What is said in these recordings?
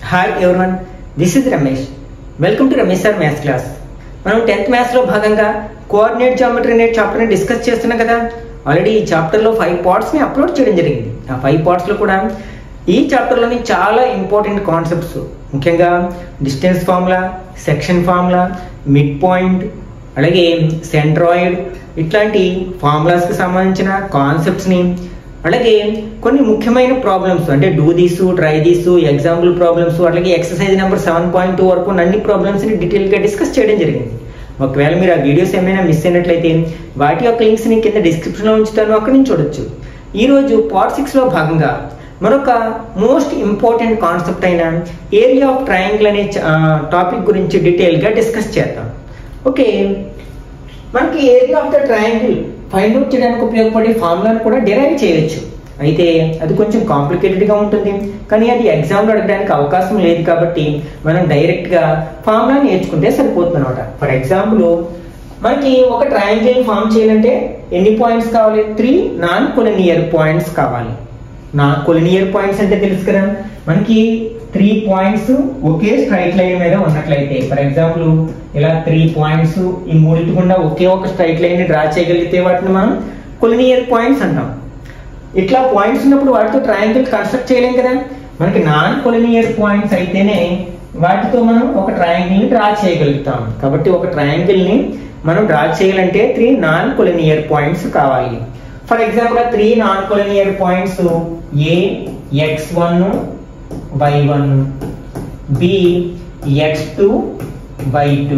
Hi everyone this is Ramesh welcome to Ramesh sir maths class మనం tenth మ్యాథ్స్లో భాగంగా coordinate geometry అనే చాప్టర్ని డిస్కస్ చేస్తున్నాం కదా ఆల్రెడీ ఈ చాప్టర్లో ఫైవ్ పార్ట్స్ని అప్లోడ్ చేయడం జరిగింది ఆ ఫైవ్ పార్ట్స్లో కూడా ఈ చాప్టర్లోని చాలా ఇంపార్టెంట్ కాన్సెప్ట్స్ ముఖ్యంగా distance formula section formula midpoint అలాగే సెంట్రాయిడ్ ఇట్లాంటి ఫార్ములాస్కి సంబంధించిన కాన్సెప్ట్స్ని అలాగే కొన్ని ముఖ్యమైన ప్రాబ్లమ్స్ అంటే do this try this example problems అలాగే exercise number seven point two వరకు అన్ని ప్రాబ్లమ్స్ని డీటెయిల్గా డిస్కస్ చేయడం జరిగింది ఒకవేళ మీరు ఆ వీడియోస్ ఏమైనా మిస్ అయినట్లయితే వాటి యొక్క లింక్స్ని కింద డిస్క్రిప్షన్లో ఉంచుతాను అక్కడి నుంచి చూడొచ్చు ఈరోజు పార్ట్ సిక్స్లో భాగంగా మరొక మోస్ట్ ఇంపార్టెంట్ కాన్సెప్ట్ అయిన ఏరియా ఆఫ్ ట్రయాంగిల్ అనే టాపిక్ గురించి డీటెయిల్గా డిస్కస్ చేద్దాం ఓకే మనకి area of the triangle find out చేయడానికి ఉపయోగపడే ఫార్ములాను కూడా డిరైవ్ చేయొచ్చు అయితే అది కొంచెం కాంప్లికేటెడ్గా ఉంటుంది కానీ అది ఎగ్జామ్లో అడగడానికి అవకాశం లేదు కాబట్టి మనం డైరెక్ట్గా ఫార్ములా నేర్చుకుంటే సరిపోతుంది అనమాట ఫర్ ఎగ్జాంపుల్ మనకి ఒక ట్రయాంగిల్ ఫామ్ చేయాలంటే ఎన్ని పాయింట్స్ కావాలి త్రీ నాన్ కొలినియర్ పాయింట్స్ కావాలి నా కొలినియర్ పాయింట్స్ అంటే తెలుసు కదా మనకి త్రీ పాయింట్స్ ఒకే స్ట్రైట్ లైన్ మీద ఉన్నట్లయితే ఫర్ ఎగ్జాంపుల్ ఇలా త్రీ పాయింట్స్ ఈ మూడింటి గుండా ఒకే ఒక స్ట్రైట్ లైన్ ని డ్రా చేయగలిగితే వాటిని మనం కొలినియర్ పాయింట్స్ అంటాం ఇట్లా పాయింట్స్ ఉన్నప్పుడు వాటితో ట్రయాంగిల్ కన్స్ట్రక్ట్ చేయలేం కదా మనకి నాన్ కొలినియర్ పాయింట్స్ అయితేనే వాటితో మనం ఒక ట్రయాంగిల్ ని డ్రా చేయగలుగుతాం కాబట్టి ఒక ట్రయాంగిల్ ని మనం డ్రా చేయాలంటే త్రీ నాన్ కొలినియర్ పాయింట్స్ కావాలి for example three non collinear points A x one y one B x two y two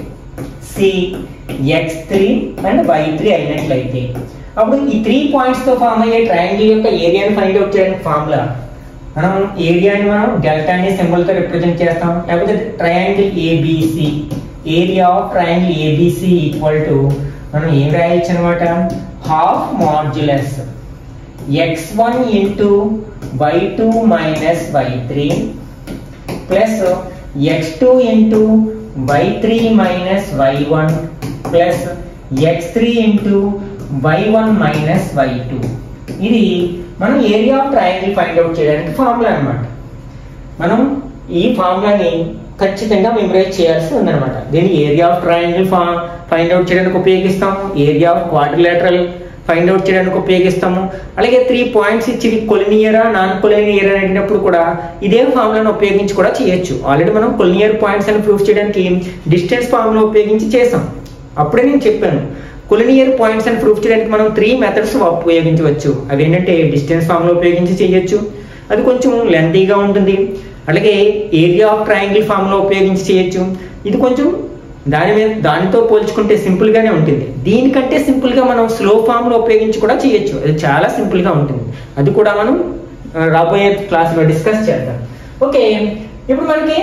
C x three and y three అయినట్లయితే అప్పుడు ఈ త్రీ పాయింట్స్ తో ఫామ్ అయ్యే triangle యొక్క ఏరియాని find out చేయడానికి formula మనం ఏరియాని మనం డెల్టా అనే సింబల్ తో రిప్రజెంట్ చేస్తాం లేకపోతే triangle ABC area of triangle ABC equal to మనం ఏం రాయొచ్చు అనమాట half modulus x one into y two minus y three plus x two into y three minus y one plus x three into y one minus y two ఇది మనం area of triangle find out చేయడానికి formula అనమాట మనం ఈ ఫార్ములాని ఖచ్చితంగా memorise చేయాల్సి ఉందన్నమాట దీన్ని area of triangle find out చేయడానికి ఉపయోగిస్తాము area of quadrilateral find out చేయడానికి ఉపయోగిస్తాము అలాగే త్రీ పాయింట్స్ ఇచ్చి కొలినియరా నాన్ కొలినియర్ అనేటప్పుడు కూడా ఇదే ఫార్ములాను ఉపయోగించి కూడా చేయొచ్చు ఆల్రెడీ మనం కొలినియర్ పాయింట్స్ అని ప్రూఫ్ చేయడానికి డిస్టెన్స్ ఫార్ములా ఉపయోగించి చేసాం అప్పుడే నేను చెప్పాను కొలినియర్ పాయింట్స్ అని ప్రూఫ్ చేయడానికి మనం త్రీ మెథడ్స్ ఉపయోగించవచ్చు అవి ఏంటంటే డిస్టెన్స్ ఫార్ములా ఉపయోగించి చేయొచ్చు అది కొంచెం లెంతీగా ఉంటుంది అలాగే ఏరియా ఆఫ్ ట్రయాంగిల్ ఫార్ములా ఉపయోగించి చేయొచ్చు ఇది కొంచెం దాని మీద దానితో పోల్చుకుంటే సింపుల్ గానే ఉంటుంది దీనికంటే సింపుల్ గా మనం స్లో ఫామ్ లో ఉపయోగించి కూడా చేయొచ్చు అది చాలా సింపుల్ గా ఉంటుంది అది కూడా మనం రాబోయే క్లాస్ లో డిస్కస్ చేద్దాం ఓకే ఇప్పుడు మనకి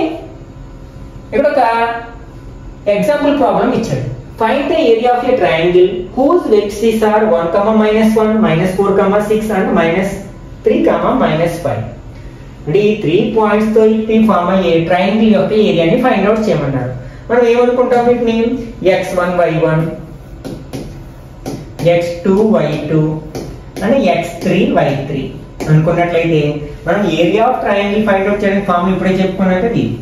ఇక్కడ ఒక ఎగ్జాంపుల్ ప్రాబ్లం ఇచ్చాడు find the area of a triangle whose వెక్సీస్ are one comma minus one minus four comma six and minus three comma minus five అంటే ఈ త్రీ పాయింట్స్ తో ఈ ఫామ్ అయ్యే ట్రయాంగిల్ యొక్క ఏరియాని ఫైండ్ అవుట్ చేయమన్నారు మనం ఏమనుకుంటాం వీటిని x one y one x two y two అని ఎక్స్ త్రీ వై త్రీ అనుకున్నట్లయితే మనం area of triangle find out చేయడానికి ఫామ్ ఇప్పుడే చెప్పుకున్నాం కదా ఇది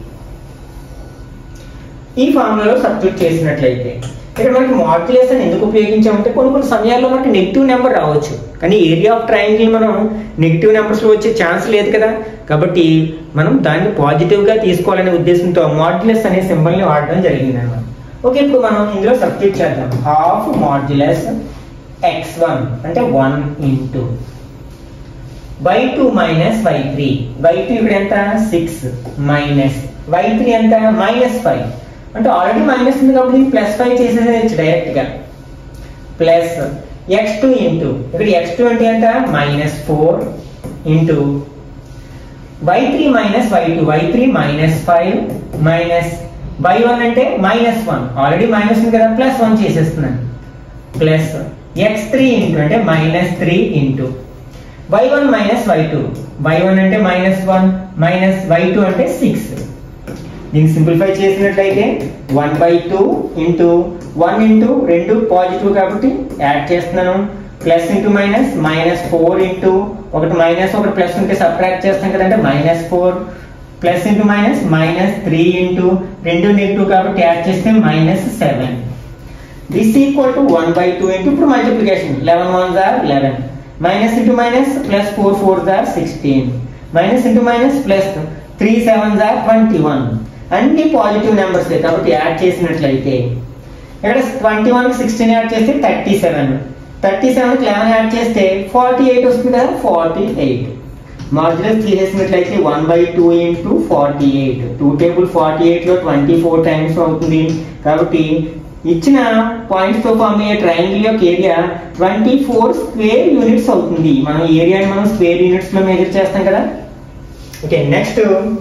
ఈ ఫార్ములాలో సబ్స్టిట్యూట్ చేసినట్లయితే ఇక్కడ మనకి మాడ్యులేషన్ ఎందుకు ఉపయోగించామంటే కొన్ని కొన్ని సమయాల్లో మనకి నెగిటివ్ నెంబర్ రావచ్చు కానీ ఏరియా ఆఫ్ ట్రయాంగిల్ మనం నెగిటివ్ నెంబర్స్లో వచ్చే ఛాన్స్ లేదు కదా కాబట్టి మనం దాన్ని పాజిటివ్గా తీసుకోవాలనే ఉద్దేశంతో మాడ్యులస్ అనే సింబల్ని వాడడం జరిగింది అనమాట ఓకే ఇప్పుడు మనం ఇందులో సబ్స్టిట్యూట్ చేద్దాం హాఫ్ మాడ్యులస్ ఎక్స్ వన్ అంటే one into y two minus y three y two ఇక్కడ ఎంత సిక్స్ మైనస్ వై త్రీ ఎంత మైనస్ ఫైవ్ అంటే ఆల్రెడీ మైనస్ ఉంది కాబట్టి ప్లస్ ఫైవ్ చేసేసేయచ్చు డైరెక్ట్ గా ప్లస్ ఎక్స్ టూ ఇంటూ ఇక్కడ ఎక్స్ టూ అంటే ఎంత minus four into y three minus y two y three minus five minus y one అంటే మైనస్ వన్ ఆల్రెడీ మైనస్ ఉంది కదా ప్లస్ వన్ చేసేస్తున్నాను ప్లస్ ఎక్స్ త్రీ ఇంటూ అంటే minus three into y one minus y two y one అంటే minus one minus y two అంటే six దీన్ని simplify చేసినట్లయితే one by two into one into రెండు positive కాబట్టి యాడ్ చేస్తున్నాను plus into minus minus four into ఒకటి minus ఒకటి plus ఉంటే సబ్ట్రాక్ట్ చేస్తాం కదంటే minus four plus into minus minus three into రెండు నెగిటివ్ కాబట్టి యాడ్ చేస్తే minus seven this equal to one by two into ఇప్పుడు మల్టిప్లికేషన్ లెవెన్ వన్ జార్ eleven minus into minus plus four four జార్ sixteen minus into minus plus three seven జార్ twenty one అన్ని positive numbers కాబట్టి add చేసినట్లయితే ఇక్కడ twenty one sixteen add చేస్తే thirty seven thirty seven eleven add చేస్తే forty eight వస్తుంది కదా ఫార్టీ ఎయిట్ మాడ్యులస్ తీసేసినట్లయితే one by two into forty eight two table forty ఎయిట్లో ట్వంటీ ఫోర్ టైమ్స్ అవుతుంది కాబట్టి ఇచ్చిన పాయింట్స్ తో ఫామ్ అయ్యే ట్రయాంగిల్ యొక్క area twenty four square units అవుతుంది మనం ఏరియాని మనం స్క్వేర్ యూనిట్స్ లో మెజర్ చేస్తాం కదా okay next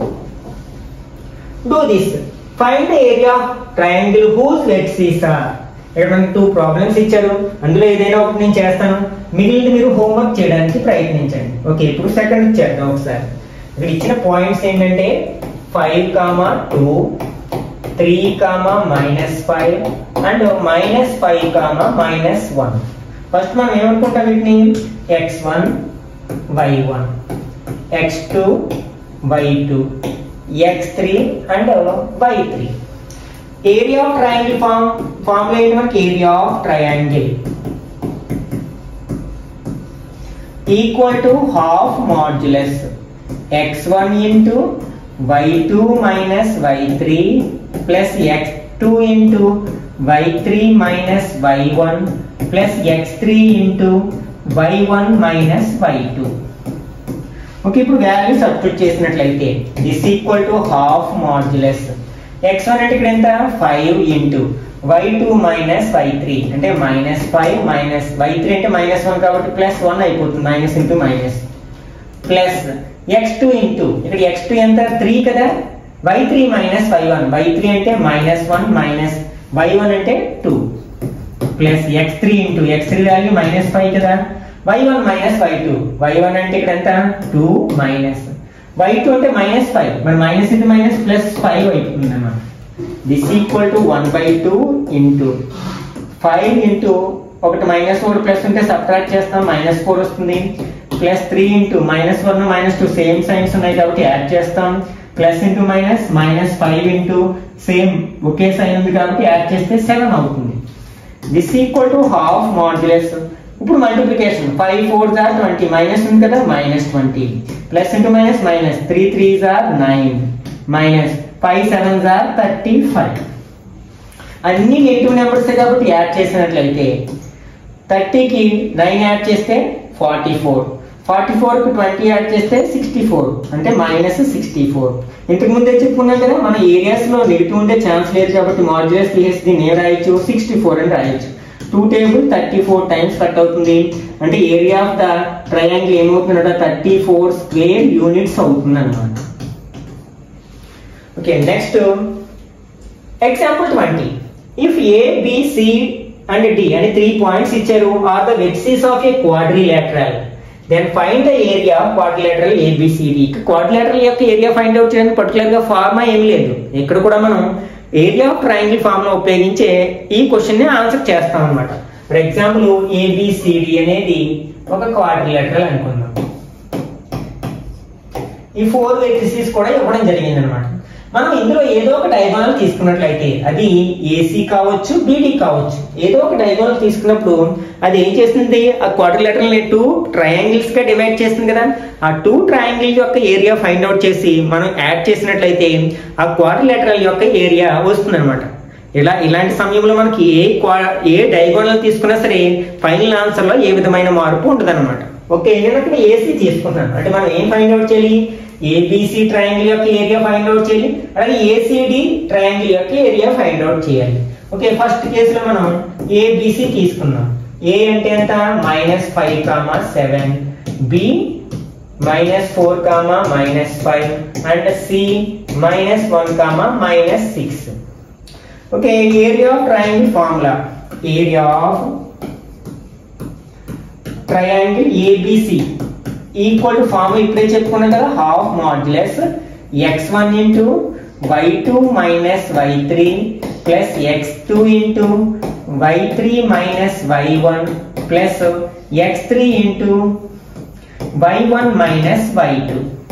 do this find the area of triangle whose vertices are ఇక్కడ మనకి టూ ప్రాబ్లమ్స్ ఇచ్చారు అందులో ఏదైనా ఒకటి నేను చేస్తాను మిగిలిన మీరు హోంవర్క్ చేయడానికి ప్రయత్నించండి ఓకే ఇప్పుడు సెకండ్ చేద్దాం ఒకసారి ఇక్కడ ఇచ్చిన పాయింట్స్ ఏంటంటే five comma two three comma minus five and minus five comma minus one first మనం ఏమనుకుంటాం వీటిని x one y one x two y two x three and y three area of triangle form formula ఏంటి మనకి area of triangle equal to half modulus x one into y two minus y three plus x two into y three minus y one plus x three into y one minus y two okay ఇప్పుడు value substitute చేసినట్లయితే this equal to half modulus x one అంటే ఇక్కడ ఎంత five into y two minus y three అంటే minus five minus y three అంటే minus one కాబట్టి plus one అయిపోతుంది minus into minus plus x two into ఇక్కడ x two ఎంత three కదా y three minus y one y three అంటే minus one minus y one అంటే two plus x three into x three value minus five కదా y one minus y two y one అంటే ఇక్కడ ఎంత two minus y two అంటే minus five మరి minus into minus plus five అవుతుంది అన్నమాట this equal to one by two into five into ఒకటి minus four plus ఉంటే సబ్ట్రాక్ట్ చేస్తాం మైనస్ ఫోర్ వస్తుంది plus three into minus one minus two same signs ఉన్నాయి కాబట్టి add చేస్తాం plus into minus minus five into same ఒకే sign ఉంది కాబట్టి యాడ్ చేస్తే సెవెన్ అవుతుంది this equal to half modulus ఇప్పుడు మల్టిప్లికేషన్ ఫైవ్ ఫోర్ జార్ ట్వంటీ మైనస్ ఉంది కదా minus twenty plus into minus minus three three జార్ నైన్ మైనస్ ఫైవ్ సెవెన్ జార్ థర్టీ ఫైవ్ అన్ని నెగిటివ్ నెంబర్స్ కాబట్టి యాడ్ చేసినట్లయితే థర్టీకి నైన్ యాడ్ చేస్తే ఫార్టీ ఫోర్ ఫార్టీ ఫోర్కి ట్వంటీ యాడ్ చేస్తే సిక్స్టీ ఫోర్ అంటే మైనస్ సిక్స్టీ ఫోర్ ఇంతకు ముందే చెప్పుకున్నాం కదా మన ఏరియాస్లో నెగిటివ్ ఉండే ఛాన్స్ లేదు కాబట్టి మాడ్యులస్ తీసేసి దీన్ని ఏ రాయొచ్చు సిక్స్టీ ఫోర్ అని రాయొచ్చు two table thirty four times cut అవుతుంది అంటే ఏరియా ఆఫ్ ద ట్రయాంగిల్ ఏమవుతుందంటే థర్టీ ఫోర్ స్క్వేర్ యూనిట్స్ అవుతుంది అనమాట okay next example twenty if A BC and D అని త్రీ పాయింట్స్ ఇచ్చారు ఆర్ ద వెక్సీస్ of a quadrilateral then find the area quadrilateral ABCD quadrilateral యొక్క area find out చేయడానికి particular గా formula ఏం లేదు ఇక్కడ కూడా మనం ఏరియా ఆఫ్ ట్రయాంగిల్ ఫార్మ్ లో ఉపయోగించే ఈ క్వశ్చన్ ని ఆన్సర్ చేస్తాం అనమాట ఫర్ ఎగ్జాంపుల్ ఏబిసిడి అనేది ఒక క్వాడ్రిలేటరల్ అనుకుందాం ఈ ఫోర్ వెక్సిస్ కూడా ఇవ్వడం జరిగింది అనమాట మనం ఇందులో ఏదో ఒక డయాగోనల్ తీసుకున్నట్లయితే అది ఏసీ కావచ్చు బీడీ కావచ్చు ఏదో ఒక డయాగోనల్ తీసుకున్నప్పుడు అది ఏం చేస్తుంది ఆ క్వార్టర్లెటరల్ టూ ట్రయాంగిల్స్ గా డివైడ్ చేస్తుంది కదా ఆ టూ ట్రయాంగిల్ యొక్క ఏరియా ఫైండ్ అవుట్ చేసి మనం యాడ్ చేసినట్లయితే ఆ క్వార్టర్లెటరల్ యొక్క ఏరియా వస్తుంది అనమాట ఇలా ఇలాంటి సమయంలో మనకి ఏ క్వా ఏ డయాగోనల్ తీసుకున్నా సరే ఫైనల్ ఆన్సర్ లో ఏ విధమైన మార్పు ఉండదు ఓకే నేను అక్కడ ఏసీ తీసుకున్నాను అంటే మనం ఏం ఫైండ్ అవుట్ చేయాలి ఏబిసి ట్రయాంగిల్ యొక్క ఏరియా ఫైండ్ అవుట్ చేయాలి అలాగే ఏసీడి ట్రయాంగిల్ యొక్క ఏరియా ఫైండ్ అవుట్ చేయాలి ఓకే ఫస్ట్ కేసులో మనం ఏబిసి తీసుకుందాం ఏ అంటే ఎంత minus five comma seven B minus four comma minus five and C minus one comma minus six okay area of triangle formula area of triangle ABC equal to form ఇప్పుడే చెప్పుకున్నాం కదా half modulus x one into y two minus y three plus x two into y three minus y one plus x three into y one minus y two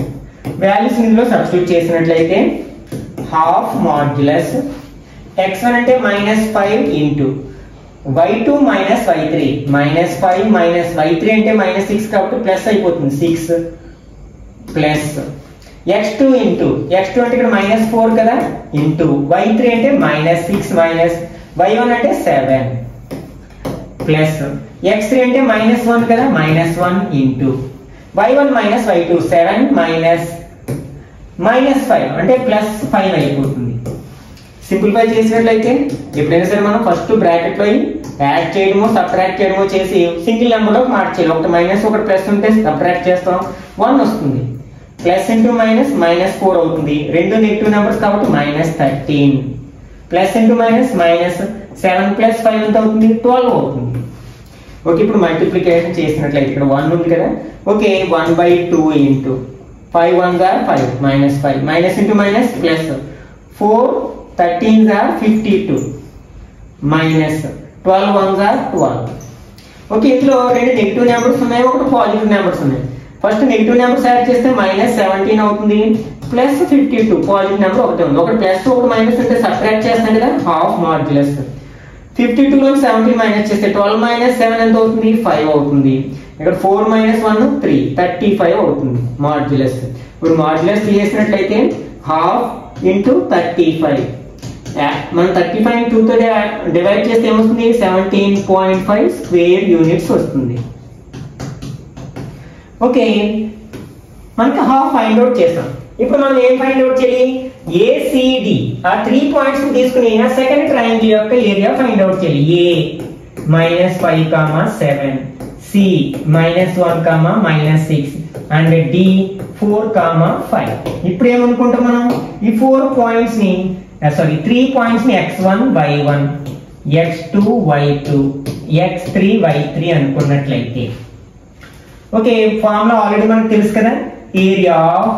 values ఇందులో substitute చేసినట్లయితే half modulus x one అంటే minus five into y two minus y three minus five minus y three అంటే minus six కాబట్టి plus అయిపోతుంది six plus x two into x two అంటే ఇక్కడ minus four కదా into y three అంటే minus six minus y one అంటే seven plus x three అంటే minus one కదా minus one into y one minus y two seven minus minus five అంటే plus five అయిపోతుంది simplify చేసినట్లయితే ఎప్పుడైనా సరే మనం ఫస్ట్ బ్రాకెట్ లో యాడ్ చేయడమో సబ్ట్రాక్ట్ చేయడమో చేసి సింగిల్ నెంబర్ లో మార్చేయాలి ఒకటి మైనస్ ఒకటి ప్లస్ ఉంటే సబ్ట్రాక్ట్ చేస్తాం వన్ వస్తుంది plus into minus minus four అవుతుంది రెండు నెగిటివ్ నెంబర్స్ కాబట్టి minus thirteen plus into minus minus seven plus five ఎంత అవుతుంది ట్వెల్వ్ అవుతుంది ఓకే ఇప్పుడు మల్టిప్లికేషన్ చేసినట్లయితే ఇక్కడ వన్ ఉంది కదా okay one by two into five one జార్ five minus five minus into minus plus four thirteen జార్ fifty two minus twelve one జార్ ట్వెల్వ్ ఓకే ఇందులో రెండు నెగిటివ్ నెంబర్స్ ఉన్నాయి ఒకటి పాజిటివ్ నెంబర్స్ ఉన్నాయి ఫస్ట్ నెగిటివ్ నెంబర్స్ యాడ్ చేస్తే minus seventeen అవుతుంది plus fifty two positive number ఒకటి ఉంది ఒకటి ప్లస్ ఒకటి మైనస్ అంటే సబ్ట్రాక్ట్ చేస్తాం కదా హాఫ్ మాడ్యులస్ ఫిఫ్టీ టూ లో సెవెంటీన్ మైనస్ చేస్తే ట్వెల్వ్ మైనస్ సెవెన్ ఎంత అవుతుంది ఫైవ్ అవుతుంది ఇక్కడ four minus one three thirty five అవుతుంది మాడ్యులస్ ఇప్పుడు మాడ్యులస్ చేసినట్లయితే హాఫ్ ఇంటూ థర్టీ ఫైవ్ మనం థర్టీ ఫైవ్ టూ తో డివైడ్ చేస్తే ఏమొస్తుంది seventeen point five square units వస్తుంది ఓకే మనకి హాఫ్ ఫైండ్ అవుట్ చేస్తాం ఇప్పుడు మనం ఏం ఫైండ్ అవుట్ చేయాలి ఏసిడి ఆ త్రీ పాయింట్స్ తీసుకుని ఆ సెకండ్ ట్రయాంగిల్ యొక్క ఏరియా ఫైండ్ అవుట్ చేయాలి A minus five comma seven C minus one comma minus six and D four comma five ఇప్పుడు ఏమనుకుంటాం మనం ఈ ఫోర్ పాయింట్స్ ని సారీ త్రీ పాయింట్స్ ని x one y one x two y two x three y three అనుకున్నట్లయితే okay formula already మనకు తెలుసు కదా area of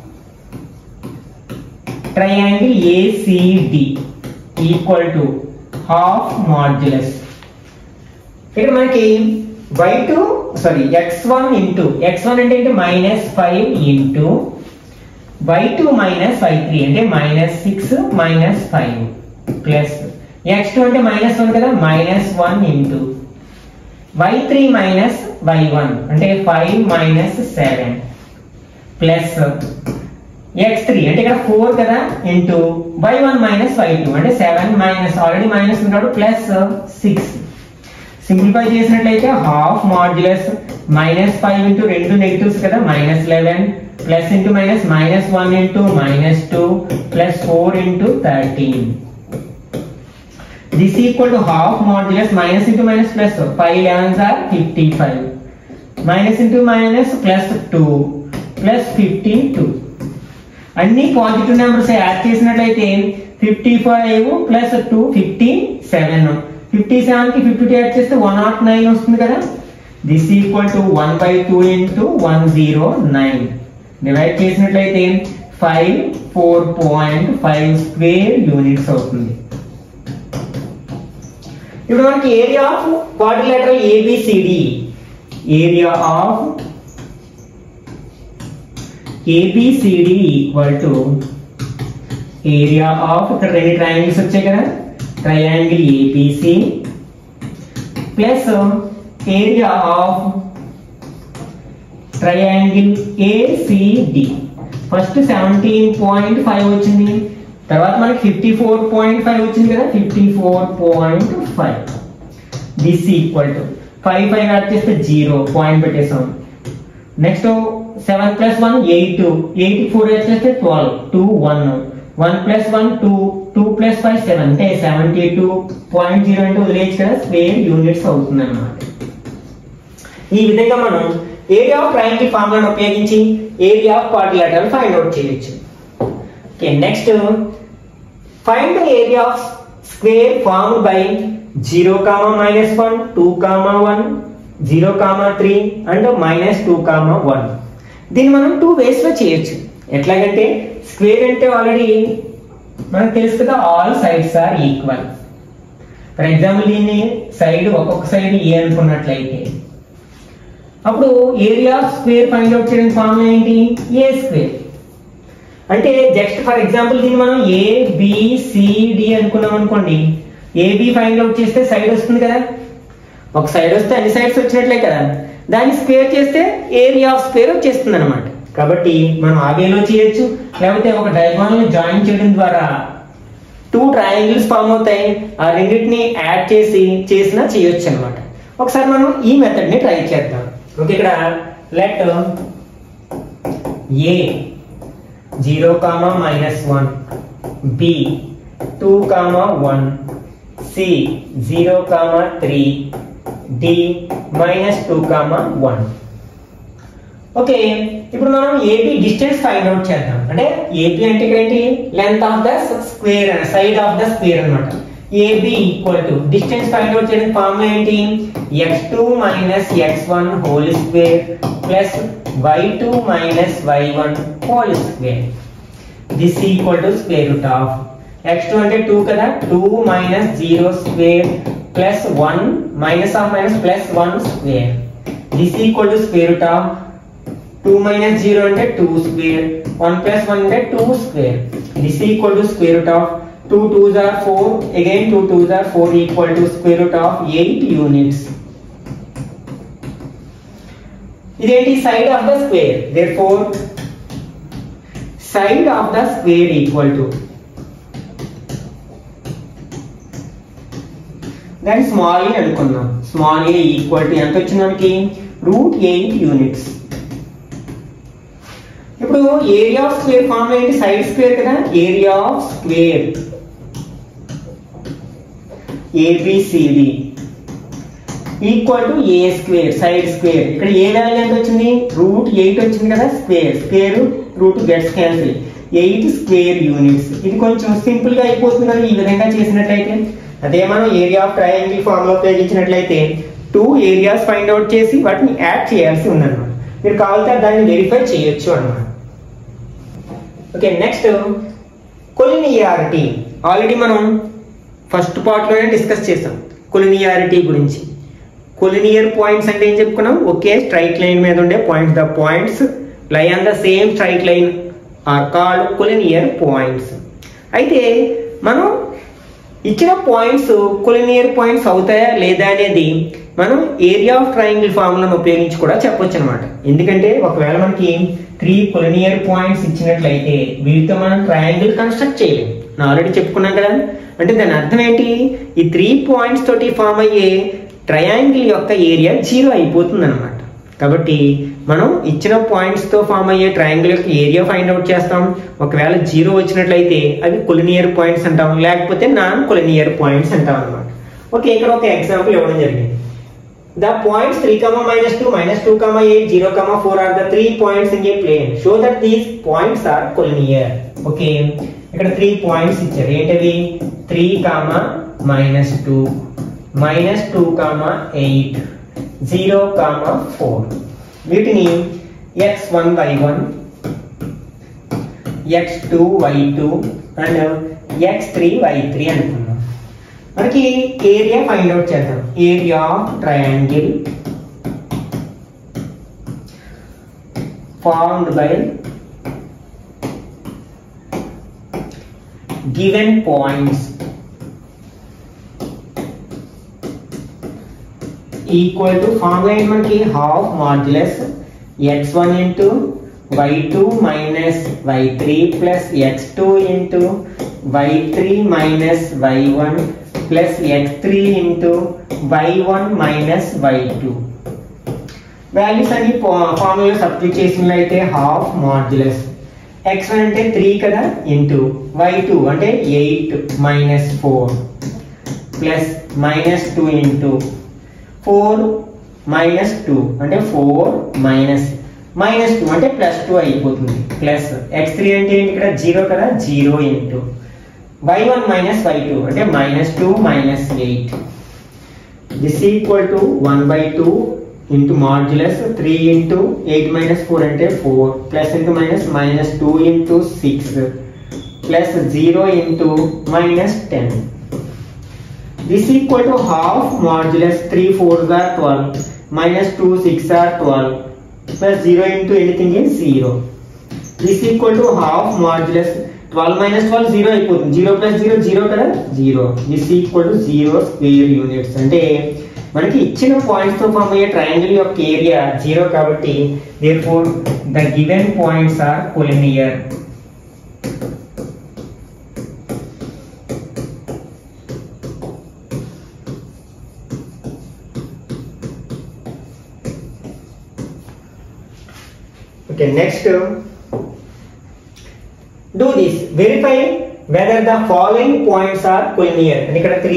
triangle ACD equal to half modulus ఇక్కడ మనకి y two sorry x one into x one అంటే minus five into y two minus y three అంటే minus six minus five plus x two అంటే minus one కదా minus one into y three minus y one అంటే five minus seven plus x three అంటే ఇక్కడ four కదా into y one minus y two అంటే seven minus already minus ఉంటాడు plus six simplify చేసినట్లయితే half modulus minus five into రెండు negatives కదా minus eleven plus into minus minus one into minus two plus four into thirteen this equal to half modulus minus into minus plus five elevens or fifty five minus into minus plus two plus fifty two అన్ని positive numbers add చేసినట్లయితే fifty five plus two fifty seven fifty seven కి fifty two add చేస్తే one nought nine వస్తుంది కదా this equal to one by two into one zero nine divide చేసినట్లయితే five four point five square units అవుతుంది ఇప్పుడు మనకి area of quadrilateral ABCD area of ABCD equal to area of ఇక్కడ రెండు triangles వచ్చాయి కదా triangle ABC plus area of triangle ACD first seventeen point five వచ్చింది తర్వాత మనకి ఫిఫ్టీ ఫోర్ పాయింట్ ఫైవ్ వచ్చింది కదా fifty four point five this equal to five five add చేస్తే జీరో పాయింట్ పెట్టేసాం next seven plus one eight eight four add చేస్తే twelve two one one plus one two two plus five seven అంటే seventy two point zero అంటే వదిలేయచ్చు కదా square units అవుతుంది అన్నమాట ఈ విధంగా మనం ఏరియా ఆఫ్ ట్రయాంగిల్ ఫార్ములాను ఉపయోగించి area of quadrilateral find out చేయొచ్చు okay next find the area of square formed by zero comma minus one two comma one zero comma three and minus two comma one దీన్ని మనం two ways లో చేయొచ్చు ఎట్లాగంటే square అంటే already మనకు తెలుసు కదా all sides are equal for example దీన్ని side ఒక్కొక్క సైడ్ ఏ అనుకున్నట్లయితే అప్పుడు area of square find out చేయడానికి ఫార్ములా ఏంటి ఏ స్క్వేర్ అంటే జస్ట్ ఫర్ ఎగ్జాంపుల్ దీన్ని మనం ఏ బిసిడి అనుకున్నాం అనుకోండి ఏబి ఫైండ్ అవుట్ చేస్తే సైడ్ వస్తుంది కదా ఒక సైడ్ వస్తే అన్ని సైడ్స్ వచ్చినట్లే కదా దాన్ని స్క్వేర్ చేస్తే ఏరియా ఆఫ్ స్క్వేర్ వచ్చేస్తుంది అనమాట కాబట్టి మనం ఆ వేలో చేయొచ్చు లేకపోతే ఒక డయాగోనల్ జాయిన్ చేయడం ద్వారా టూ ట్రయాంగిల్స్ ఫామ్ అవుతాయి ఆ రెండింటిని యాడ్ చేసి చేసినా చేయొచ్చు అనమాట ఒకసారి మనం ఈ మెథడ్ ని ట్రై చేద్దాం ఓకే ఇక్కడ let A zero comma minus one B two comma one C zero comma three D minus two comma one okay ఇప్పుడు మనం ఏబి డిస్టెన్స్ ఫైండ్ అవుట్ చేద్దాం అంటే ఏబి అంటే ఇక్కడ ఏంటి లెంత్ ఆఫ్ ద స్క్వేర్ అన్న సైడ్ ఆఫ్ ద స్క్వేర్ అనమాట AB equal to distance find out చేయడానికి ఫార్ములా ఏంటి x two minus x one whole square plus y two minus y one whole square this equal to square root of x two అంటే two కదా two minus zero square plus one minus of minus plus one square this equal to square root of two minus zero అంటే two square one plus one అంటే two square this equal to square root of two twos or four again two twos or four equal to square root of eight units ఇదేంటి side of the square therefore side of the square equal to దాన్ని small a అనుకుందాం small a equal to ఎంత వచ్చింది మనకి root eight units ఇప్పుడు area of square form ఏంటి side square కదా area of square A B C D equal to a square side square ఇక్కడ a value ఎంత వచ్చింది రూట్ ఎయిట్ వచ్చింది కదా square square root gets cancel eight square units ఇది కొంచెం సింపుల్ గా అయిపోతుంది కదా ఈ విధంగా చేసినట్లయితే అదే మనం ఏరియా ఆఫ్ ట్రయాంగిల్ ఫార్మ్ లో ఉపయోగించినట్లయితే టూ ఏరియాస్ ఫైండ్ అవుట్ చేసి వాటిని యాడ్ చేయాల్సి ఉందన్నమాట మీరు కావాలంటే దాన్ని వెరిఫై చేయొచ్చు అన్నమాట ఓకే నెక్స్ట్ కొలినియారిటీ ఆల్రెడీ మనం ఫస్ట్ పార్ట్ లోనే డిస్కస్ చేసాం కొలినియారిటీ గురించి కొలినియర్ పాయింట్స్ అంటే ఏం చెప్పుకున్నాం ఒకే స్ట్రైట్ లైన్ మీద ఉండే points the points lie on the same straight line are called collinear points అయితే మనం ఇచ్చిన పాయింట్స్ కొలినియర్ పాయింట్స్ అవుతాయా లేదా అనేది మనం ఏరియా ఆఫ్ ట్రయాంగిల్ ఫార్ములాను ఉపయోగించి కూడా చెప్పొచ్చు అనమాట ఎందుకంటే ఒకవేళ మనకి త్రీ కొలినియర్ పాయింట్స్ ఇచ్చినట్లయితే వీటితో మనం ట్రయాంగిల్ కన్స్ట్రక్ట్ చేయలేం నేను ఆల్రెడీ చెప్పుకున్నాం కదా అంటే దాని అర్థం ఏంటి ఈ త్రీ పాయింట్స్ తోటి ఫామ్ అయ్యే ట్రయాంగిల్ యొక్క ఏరియా జీరో అయిపోతుంది అనమాట కాబట్టి మనం ఇచ్చిన పాయింట్స్ తో ఫామ్ అయ్యే ట్రయాంగిల్ యొక్క ఏరియా ఫైండ్ అవుట్ చేస్తాం ఒకవేళ జీరో వచ్చినట్లయితే అవి కొలినియర్ పాయింట్స్ అంటాం లేకపోతే నాన్ కొలినియర్ పాయింట్స్ అంటాం అనమాట ఓకే ఇక్కడ ఒక ఎగ్జాంపుల్ ఇవ్వడం జరిగింది The points 3 comma minus 2 minus 2 comma 8 0 comma 4 are the three points in a plane. Show that these points are collinear. Okay. ఇక్కడ త్రీ పాయింట్స్ ఇచ్చారు ఏంటవి three comma minus two minus two comma eight zero comma four వీటిని x one y one x two y two and x three y three అనుకున్నాం మనకి area find out చేద్దాం area of triangle formed by given points equal to formula ఏంటి మనకి half modulus x one into y two minus y three plus x two into y three minus y one plus x three into y one minus y two values అన్ని formula substitute చేసినట్లయితే half modulus x one అంటే three కదా into y two అంటే eight minus four plus minus two into four minus two అంటే four minus minus two అంటే plus two అయిపోతుంది plus x three అంటే ఏంటి ఇక్కడ జీరో కదా zero into y one minus y two అంటే minus two minus eight this equal to one by two into modulus three into eight minus four అంటే four plus into minus minus two into six plus zero into minus ten this equal to half modulus 3 4s are 12 minus 2 6 are 12 plus 0 into anything is 0 this equal to half modulus twelve minus twelve zero అయిపోతుంది zero plus zero zero కదా zero this equal to zero square units అంటే మనకి ఇచ్చిన points తో form అయ్యే triangle యొక్క area zero కాబట్టి therefore the given points are collinear Okay, next, do this. Verify whether the following points are collinear. And ఇక్కడ three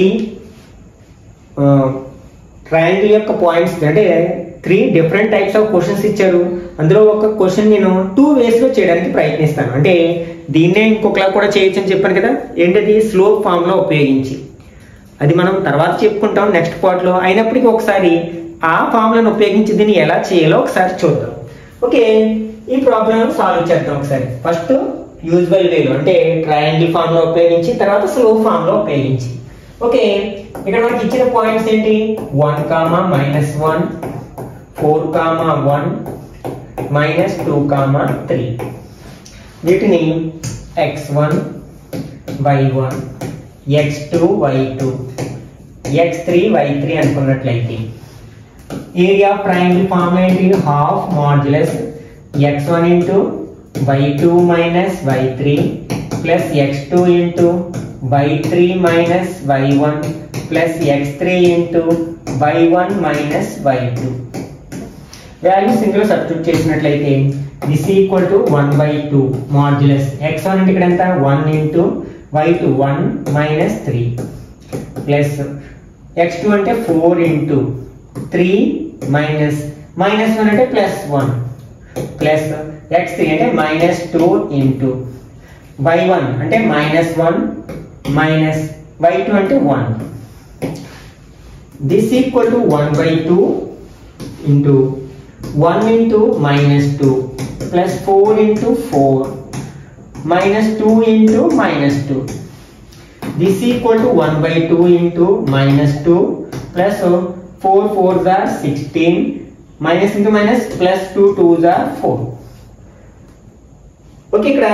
triangle యొక్క points అంటే three different types of questions ఇచ్చారు అందులో ఒక question నేను two ways లో చేయడానికి ప్రయత్నిస్తాను అంటే దీన్నే ఇంకొకలా కూడా చేయొచ్చు అని చెప్పాను కదా ఏంటది స్లోప్ ఫామ్ లో ఉపయోగించి అది మనం తర్వాత చెప్పుకుంటాం నెక్స్ట్ పార్ట్ లో అయినప్పటికీ ఒకసారి ఆ ఫార్ములను ఉపయోగించి దీన్ని ఎలా చేయాలో ఒకసారి చూద్దాం ఓకే ఈ ప్రాబ్లం సాల్వ్ చేద్దాం ఒకసారి ఫస్ట్ యూజువల్ వేలో అంటే ట్రయాంగిల్ ఫామ్ లో ఉపయోగించి తర్వాత స్లో ఫామ్ లో ఉపయోగించి ఓకే ఇక్కడ మనకి ఇచ్చిన పాయింట్స్ ఏంటి one comma minus one four comma one minus two comma three వీటిని x one y one x two y two x three y three అనుకున్నట్లయితే ఏరియా ఆఫ్ ట్రయాంగిల్ ఫార్మ్ ఏంటి half modulus x one into y two minus y three plus x two into y three minus y one plus x three into y one minus y two values ఇందులో substitute చేసినట్లయితే this equal to one by two modulus x one అంటే ఇక్కడ ఎంత one into y two one minus three plus x two అంటే four into three minus minus one అంటే plus one plus x three అంటే minus two into y one అంటే minus one minus y two అంటే one this equal to one by two into one into minus two plus four into four minus two into minus two this equal to one by two into minus two plus four four జార్ sixteen minus into minus plus two two జార్ four okay ఇక్కడ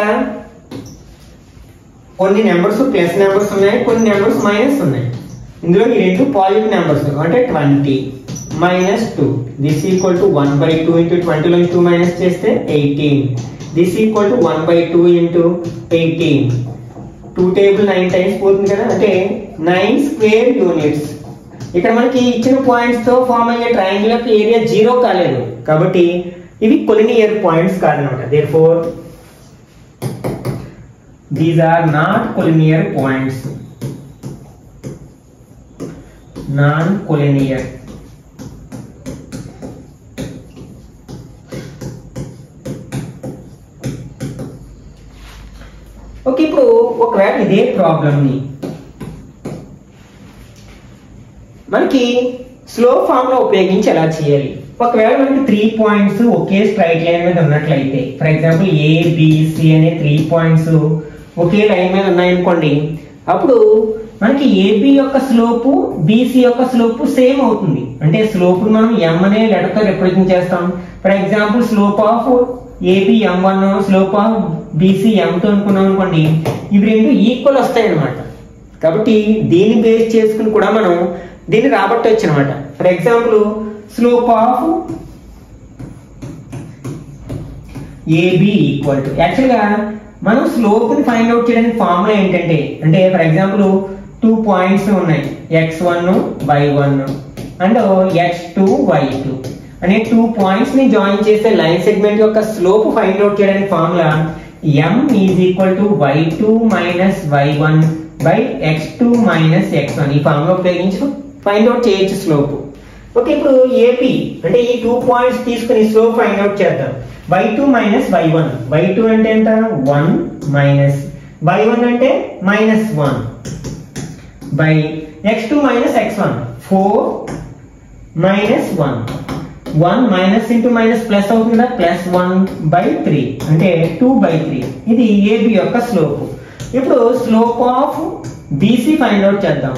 కొన్ని numbers plus numbers ఉన్నాయి కొన్ని numbers minus ఉన్నాయి ఇందులో ఈ రెండు పాజిటివ్ నెంబర్స్ అంటే twenty minus two this equal to one by two into ట్వంటీలో టూ మైనస్ చేస్తే eighteen this equal to one by two into eighteen two table nine times పోతుంది కదా అంటే నైన్ స్క్వేర్ యూనిట్స్ ఇక్కడ మనకి ఇచ్చిన పాయింట్స్ తో ఫామ్ అయ్యే ట్రయాంగిల్ యొక్క ఏరియా జీరో కాలేదు కాబట్టి ఇవి కొలినియర్ పాయింట్స్ కాదనమాట therefore these are not collinear points non collinear okay ఇప్పుడు ఒకవేళ ఇదే ప్రాబ్లమ్ని మనకి స్లో ఫామ్ లో ఉపయోగించి ఎలా చేయాలి ఒకవేళ మనకి త్రీ పాయింట్స్ ఒకే స్ట్రైట్ లైన్ మీద ఉన్నట్లయితే ఫర్ ఎగ్జాంపుల్ ఏ బిసి అనే త్రీ పాయింట్స్ ఒకే లైన్ మీద ఉన్నాయనుకోండి అప్పుడు మనకి ఏబి యొక్క స్లోపు బీసీ యొక్క స్లోపు సేమ్ అవుతుంది అంటే స్లోప్ మనం ఎం అనే లెటర్తో రిప్రజెంట్ చేస్తాం for example slope of AB m one slope of BC m two అనుకున్నాం అనుకోండి ఇవి రెండు ఈక్వల్ వస్తాయి అనమాట కాబట్టి దీన్ని బేస్ చేసుకుని కూడా మనం దీన్ని రాబట్టవచ్చు అనమాట for example slope of AB equal to యాక్చువల్గా మనం స్లోప్ ని ఫైండ్ అవుట్ చేయడానికి ఫార్ములా ఏంటంటే అంటే ఫర్ ఎగ్జాంపుల్ టూ పాయింట్స్ ఉన్నాయి x one y one and x two y two అనే టూ పాయింట్స్ ని జాయిన్ చేస్తే లైన్ సెగ్మెంట్ యొక్క స్లోప్ ఫైండ్ అవుట్ చేయడానికి formula m is equal to y two minus y one by x two minus x one ఈ formula ఉపయోగించి find out చేయొచ్చు slope okay ఇప్పుడు AB అంటే ఈ టూ పాయింట్స్ తీసుకుని స్లోప్ ఫైండ్ అవుట్ చేద్దాం y two minus y one y two అంటే ఎంత వన్ మైనస్ వై వన్ అంటే minus one by x two minus x one four minus one one minus into minus plus అవుతుందా plus one by three అంటే two by three ఇది AB యొక్క slope ఇప్పుడు slope of BC find out చేద్దాం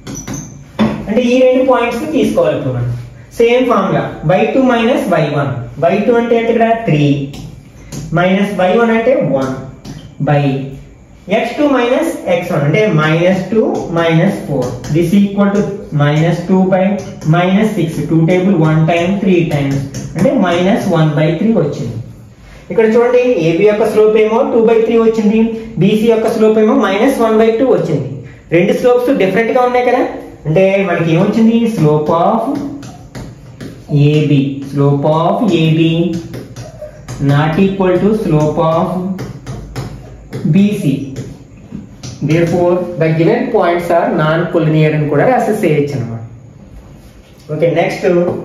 అంటే ఈ రెండు పాయింట్స్ తీసుకోవాలి ఇప్పుడు మనం same formula y two minus y one y two అంటే ఏంటి ఇక్కడ త్రీ మైనస్ వై వన్ అంటే one by x two minus x one అంటే minus two minus four this equal to minus two by minus six two table one time three times అంటే minus one by three వచ్చింది ఇక్కడ చూడండి AB యొక్క slope ఏమో two by three వచ్చింది BC యొక్క slope ఏమో మైనస్ వన్ బై టూ వచ్చింది రెండు స్లోప్స్ డిఫరెంట్ గా ఉన్నాయి కదా అంటే మనకి ఏమొచ్చింది slope of AB slope of AB not equal to slope of BC therefore the given points are non collinear అని కూడా రాసేసేయచ్చు అనమాట okay next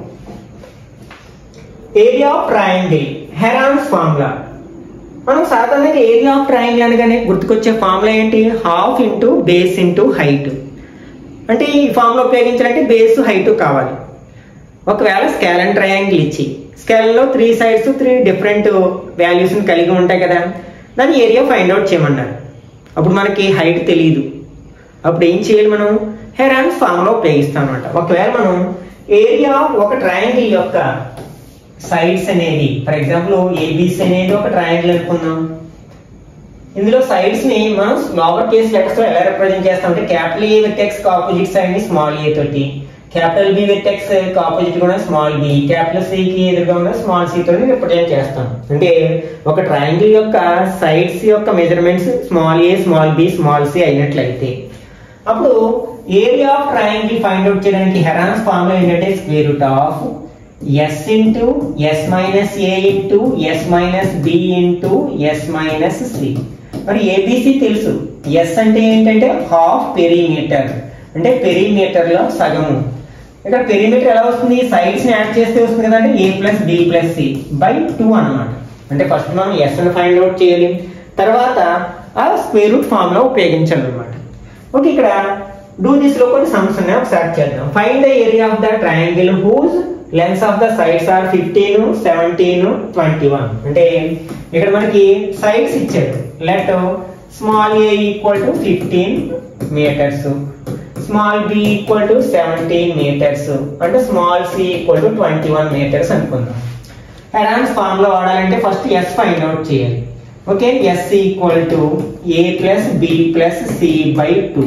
area of triangle Heron's formula మనం సాధారణంగా ఏరియా ఆఫ్ ట్రయాంగిల్ అనగానే గుర్తుకొచ్చే ఫార్ములా ఏంటి half into base into height అంటే ఈ ఫార్ములా ఉపయోగించాలంటే బేస్ హైట్ కావాలి ఒకవేళ స్కేల్ అండ్ ట్రయాంగిల్ ఇచ్చి స్కేల్లో త్రీ సైడ్స్ త్రీ డిఫరెంట్ వాల్యూస్ని కలిగి ఉంటాయి కదా దాని ఏరియా ఫైండ్ అవుట్ చేయమన్నారు అప్పుడు మనకి హైట్ తెలియదు అప్పుడు ఏం చేయాలి మనం హెరాన్స్ ఫార్ములా ఉపయోగిస్తాం అనమాట ఒకవేళ మనం ఏరియా ఒక ట్రయాంగిల్ యొక్క సైడ్స్ అనేది ఫర్ ఎగ్జాంపుల్ ఏబిసి అనేది ఒక ట్రయాంగిల్ అనుకుందాం ఇందులో సైడ్స్ ని మనం లోవర్ కేస్ లెటర్స్ లో ఎలా రిప్రజెంట్ చేస్తాం అంటే capital A with x opposite side ని స్మాల్ ఏ తోటి capital B with x opposite కూడా స్మాల్ బి క్యాపిటల్ సి కి ఎదురుగా ఉన్న స్మాల్ సి తోటి రిప్రజెంట్ చేస్తాం అంటే ఒక ట్రయాంగిల్ యొక్క సైడ్స్ యొక్క measurements small a small b small c అయినట్లయితే అప్పుడు area of triangle find out చేయడానికి హెరాన్స్ ఫార్ములా ఏంటంటే square root of s into s minus a into s minus b into s minus c మరి abc తెలుసు s అంటే ఏంటంటే half perimeter అంటే perimeter లో సగము ఇక్కడ పెరిమీటర్ ఎలా వస్తుంది సైడ్స్ ని యాడ్ చేస్తే వస్తుంది కదంటే a plus b plus c by two అనమాట అంటే ఫస్ట్ మనం ఎస్ ని ఫైండ్ అవుట్ చేయాలి తర్వాత ఆ స్క్వేర్ రూట్ ఫార్ములా ఉపయోగించాలి అనమాట ఓకే ఇక్కడ డూ దిస్ లో కొన్ని సమ్స్ ఉన్నాయి ఒకసారి చేద్దాం find the area of the triangle whose lengths of the sides are fifteen seventeen twenty one అంటే ఇక్కడ మనకి సైడ్స్ ఇచ్చాడు let small a equal to fifteen metres small b equal to seventeen metres అంటే small c equal to twenty one metres అనుకుందాం Heron's form లో వాడాలంటే first s find out చేయాలి okay s equal to a plus b plus c by two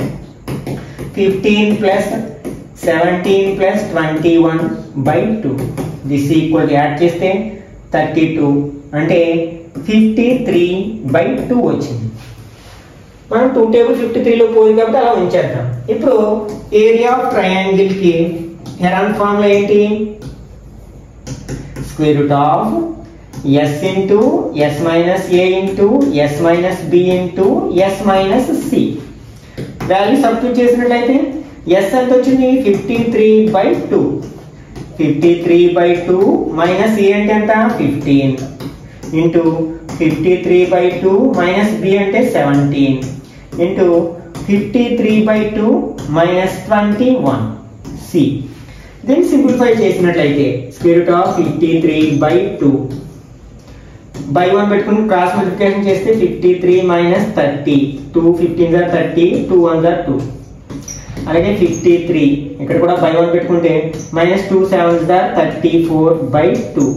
fifteen plus seventeen plus twenty one by two this equal add చేస్తే thirty two అంటే fifty three by two వచ్చింది మనం two table fifty త్రీలో పోయింది కాబట్టి అలా ఉంచేద్దాం ఇప్పుడు ఏరియా ఆఫ్ ట్రయాంగిల్ కి హెరాన్ ఫార్ములా ఏంటి square root of s into s minus a into s minus b into s minus c value substitute చేసినట్లయితే ఎస్ ఎంత వచ్చింది fifty three by two fifty three by two minus a అంటే ఎంత fifteen into fifty three by two minus b అంటే seventeen into fifty three by two minus twenty one c దీన్ని simplify చేసినట్లయితే square root of fifty three by two by one పెట్టుకుని cross multiplication చేస్తే fifty three minus thirty two fifteen జార్ thirty two one జార్ two అలాగే fifty three ఇక్కడ కూడా by one పెట్టుకుంటే మైనస్ టూ సెవెన్ జార్ thirty four by two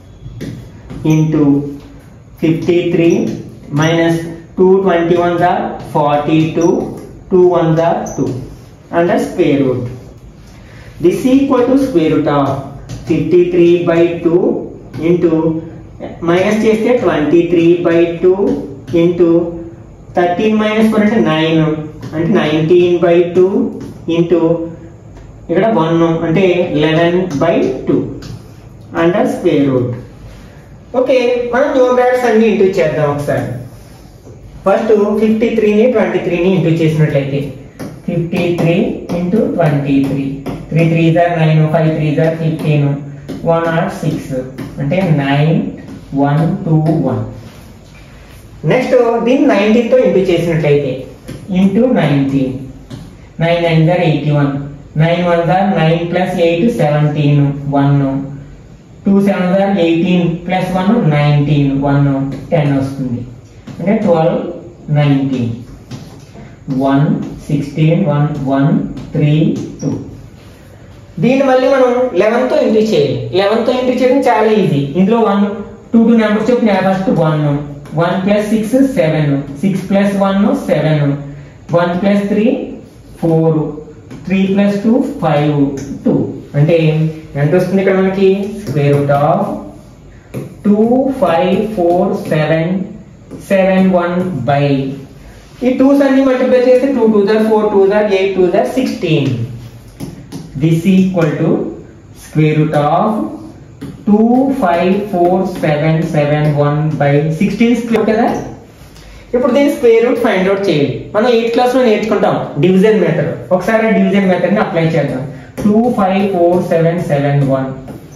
into fifty three minus two twenty one జార్ ఫార్టీ టూ టూ వన్ జార్ two under square root this equal to square root of fifty three by two into minus చేస్తే twenty three by two into thirteen minus four అంటే nine అంటే nineteen by two into ఇక్కడ one అంటే eleven by two under square root okay మనం numerators అన్ని into చేద్దాం ఒకసారి first fifty త్రీని ట్వంటీ త్రీని ఇంటూ చేసినట్లయితే fifty three into twenty three three three జార్ నైన్ ఫైవ్ త్రీ జార్ ఫిఫ్టీన్ వన్ ఆర్ సిక్స్ అంటే nine one two one next దీన్ని నైన్టీన్తో ఇంటూ చేసినట్లయితే ఇంటూ నైన్టీన్ నైన్ నైన్ జార్ ఎయిటీ వన్ నైన్ వన్ జార్ nine plus eight seventeen one two seven జార్ eighteen plus one nineteen one ten వస్తుంది అంటే twelve nineteen one sixteen one one three two దీన్ని మళ్ళీ మనం లెవెన్తో ఎంట్రీ చేయాలి లెవెన్తో ఎంట్రీ చేయడం చాలా ఈజీ ఇందులో వన్ టూ టూ నెంబర్స్ చెప్పిన first one one plus six seven six plus one seven one plus three four three plus two five two అంటే ఎంత వస్తుంది ఇక్కడ మనకి square root of two five four seven seven one by ఈ twos అన్ని multiply చేస్తే two two జార్ four two జార్ ఎయిట్ టూ జార్ sixteen this equal to square root of two five four seven seven one by sixteen square కదా ఇప్పుడు దీని square root find out చేయాలి మనం ఎయిత్ క్లాస్ లో నేర్చుకుంటాం డివిజన్ మెథడ్ ఒకసారి డివిజన్ మెథడ్ ని అప్లై చేద్దాం two five four seven seven one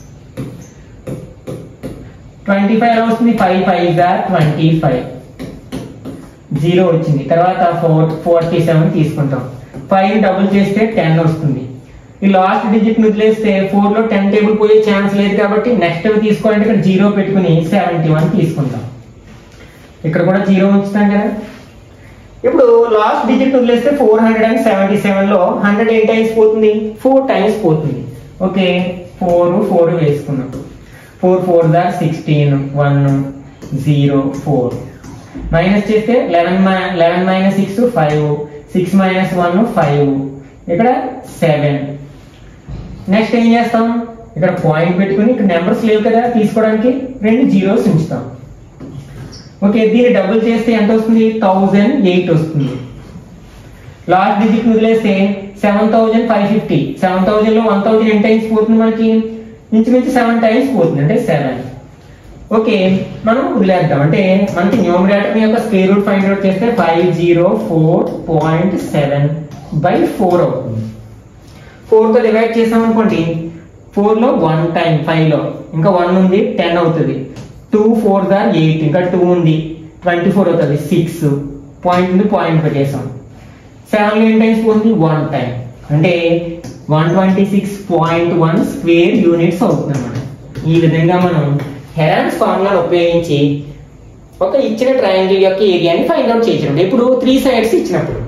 twenty five వస్తుంది ఫైవ్ ఫైవ్ జార్ ట్వంటీ ఫైవ్ జీరో వచ్చింది తర్వాత ఫోర్ ఫోర్టీ సెవెన్ తీసుకుంటాం ఫైవ్ డబుల్ చేస్తే టెన్ వస్తుంది ఈ లాస్ట్ డిజిట్ వదిలేస్తే ఫోర్ లో టెన్ టేబుల్ పోయే ఛాన్స్ లేదు కాబట్టి నెక్స్ట్ తీసుకోవాలంటే ఇక్కడ జీరో పెట్టుకుని సెవెంటీ వన్ తీసుకుంటాం ఇక్కడ కూడా జీరో ఉంచుతాం కదా ఇప్పుడు లాస్ట్ డిజిట్ వదిలేస్తే four hundred and seventy seven లో హండ్రెడ్ ఎయిట్ టైమ్స్ పోతుంది ఫోర్ టైమ్స్ పోతుంది ఓకే ఫోర్ ఫోర్ వేసుకున్నాం ఫోర్ ఫోర్ దా sixteen one zero four minus చేస్తే eleven eleven minus six five six minus one five ఇక్కడ seven next ఏం చేస్తాం ఇక్కడ పాయింట్ పెట్టుకుని ఇక్కడ నెంబర్స్ లేవు కదా తీసుకోవడానికి రెండు జీరోస్ ఉంచుతాం ఓకే దీన్ని డబుల్ చేస్తే ఎంత వస్తుంది థౌజండ్ ఎయిట్ వస్తుంది లాస్ట్ డిజిట్ వదిలేస్తే seven thousand five fifty seven thousand లో వన్ థౌజండ్ ఎన్ని టైమ్స్ పోతుంది మనకి ఇంచుమించు సెవెన్ టైమ్స్ పోతుంది అంటే సెవెన్ ఓకే మనం వదిలేద్దాం అంటే మనకి న్యూమరేటర్ యొక్క స్క్వేర్ రూట్ ఫైండ్ అవుట్ చేస్తే five zero four point seven by four అవుతుంది ఫోర్ తో డివైడ్ చేసాం అనుకోండి ఫోర్ లో వన్ టైం ఫైవ్ లో ఇంకా వన్ ఉంది టెన్ అవుతుంది టూ ఫోర్ దా ఎయిట్ ఇంకా టూ ఉంది ట్వంటీ ఫోర్ అవుతుంది సిక్స్ పాయింట్ ఉంది పాయింట్ పెట్టేసాం సెవెన్ ఎయిట్ టైమ్స్ పోతుంది వన్ టైం అంటే one twenty six point one square units అవుతుంది అన్నమాట ఈ విధంగా మనం హెరాన్స్ ఫార్ములాను ఉపయోగించి ఒక ఇచ్చిన ట్రయాంగిల్ యొక్క ఏరియాని ఫైండ్ అవుట్ చేయించడం ఇప్పుడు త్రీ సైడ్స్ ఇచ్చినప్పుడు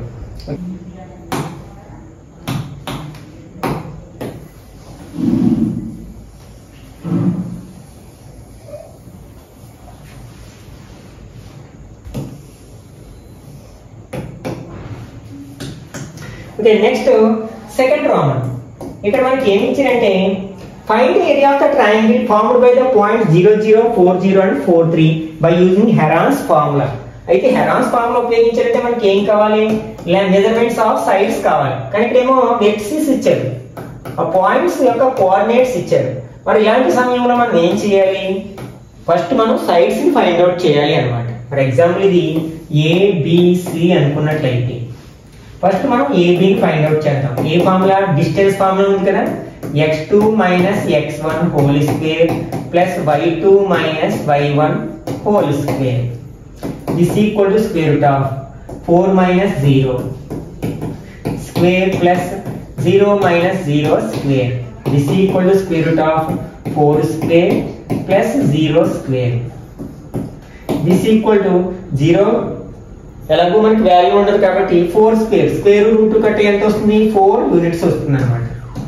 ఓకే నెక్స్ట్ సెకండ్ ప్రాబ్లం ఇక్కడ మనకి ఏమి ఇచ్చారంటే find area of the triangle formed by the point zero zero four zero and four three by using Heron's formula అయితే హెరాన్స్ ఫార్ములా ఉపయోగించాలంటే మనకి ఏం కావాలి మెజర్మెంట్స్ ఆఫ్ సైడ్స్ కావాలి కానీ ఇక్కడేమో వెక్సిస్ ఇచ్చారు ఆ పాయింట్స్ యొక్క కోఆర్డినేట్స్ ఇచ్చారు మరి ఇలాంటి సమయంలో మనం ఏం చేయాలి ఫస్ట్ మనం సైడ్స్ ని ఫైండ్ అవుట్ చేయాలి అనమాట ఫర్ ఎగ్జాంపుల్ ఇది ఏబిసి అనుకున్నట్లయితే ఫస్ట్ మనం ఏబిని ఫైండ్ అవుట్ చేద్దాం ఏ ఫార్ములా డిస్టెన్స్ ఫార్ములా ఉంది కదా x two minus x one whole square plus y two minus y one whole square this equal to square root of four minus zero square plus zero minus zero square this equal to square root of four square plus zero square this equal to zero ఎలాగో మనకి value ఉండదు కాబట్టి four square square route కట్టి ఎంత వస్తుంది four units వస్తుంది అనమాట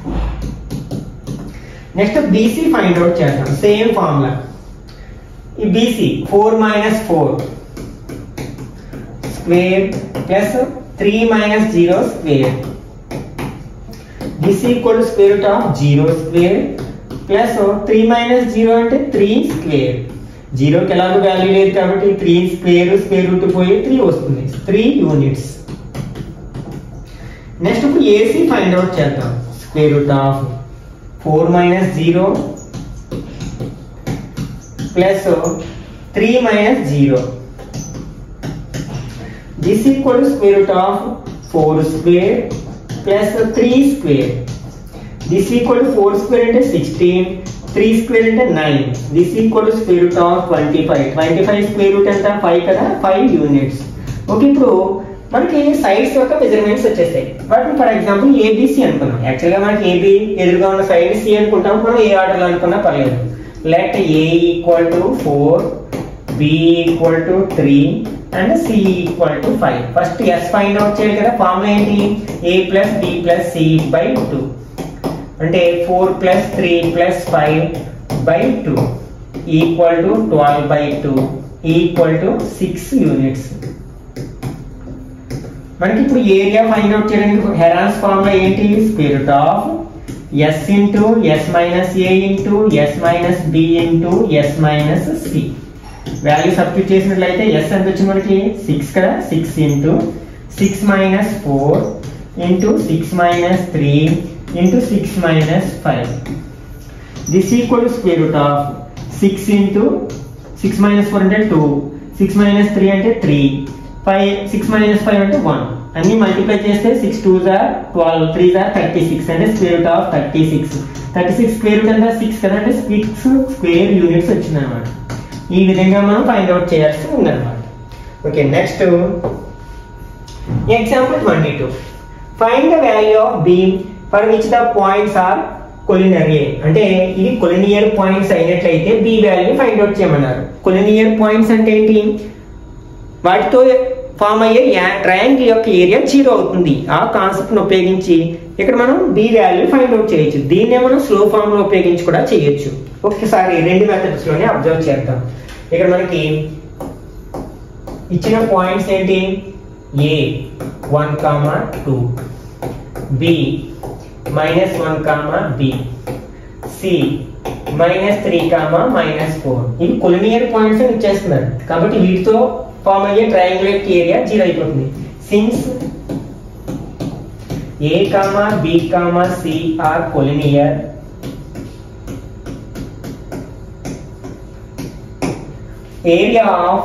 next BC find out చేద్దాం సేమ్ ఫార్ములా ఈ BC four minus four square plus three minus zero square this equal square root of zero square plus three minus zero అంటే three square జీరోకి ఎలాగో value లేదు కాబట్టి three square square root పోయి three వస్తుంది three units next ఇప్పుడు AC find out చేద్దాం square root of four minus zero plus three minus zero this equal square root of four square plus three square this equal to four square అంటే sixteen three square అంటే nine this equal to square root of twenty five twenty five square root ఎంత five కదా five units okay ఇప్పుడు మనకి sides యొక్క measurements వచ్చేస్తాయి వాటిని for example ABC అనుకున్నాం యాక్చువల్గా మనకి ఏబి ఎదురుగా ఉన్న సైడ్ సి అనుకుంటాం మనం ఏ ఆర్డర్లో అనుకున్నా పర్లేదు let a equal to four b equal to three and c equal to five first s find out చేయాలి కదా ఫార్ములా ఏంటి a plus b plus c by two అంటే four plus three plus five by two equal to twelve by two equal to six units మనకి ఇప్పుడు area find out చేయడానికి Heron's formula ఏంటి square root of s into s minus a into s minus b into s minus c value substitute చేసినట్లయితే s ఎంత వచ్చింది మనకి six కదా six into six minus four into six minus three into six minus five this equal to square root of six into six minus four అంటే two six minus three అంటే three five six minus five అంటే one అన్ని multiply చేస్తే six two జార్ twelve three జార్ thirty six అంటే square root of thirty six thirty six square root అంటే six కదా అంటే సిక్స్ స్క్వేర్ యూనిట్స్ వచ్చింది అనమాట ఈ విధంగా మనం ఫైండ్ అవుట్ చేయాల్సి ఉందన్నమాట okay next example twenty two find the value of బీమ్ for which the points are collinear అంటే ఇది కొలినియర్ పాయింట్స్ అయినట్లయితే బి వాల్యూ ఫైండ్ అవుట్ చేయమన్నారు కొలినియర్ పాయింట్స్ అంటే ఏంటి వాటితో ఫామ్ అయ్యే ట్రయాంగిల్ యొక్క ఏరియా జీరో అవుతుంది ఆ కాన్సెప్ట్ ఉపయోగించి ఇక్కడ మనం బి వాల్యూ ఫైండ్ అవుట్ చేయొచ్చు దీన్నే మనం స్లో ఫామ్ లో ఉపయోగించి కూడా చేయొచ్చు ఒకసారి రెండు మెథడ్స్ లోనే అబ్జర్వ్ చేద్దాం ఇక్కడ మనకి ఇచ్చిన పాయింట్స్ ఏంటి a one comma two b minus one comma b c minus three comma minus four ఇవి కొలినియర్ పాయింట్స్ అని ఇచ్చేస్తున్నారు కాబట్టి వీటితో ఫామ్ అయ్యే ట్రయాంగులర్ ఏరియా జీరో అయిపోతుంది since a comma b comma c are collinear area of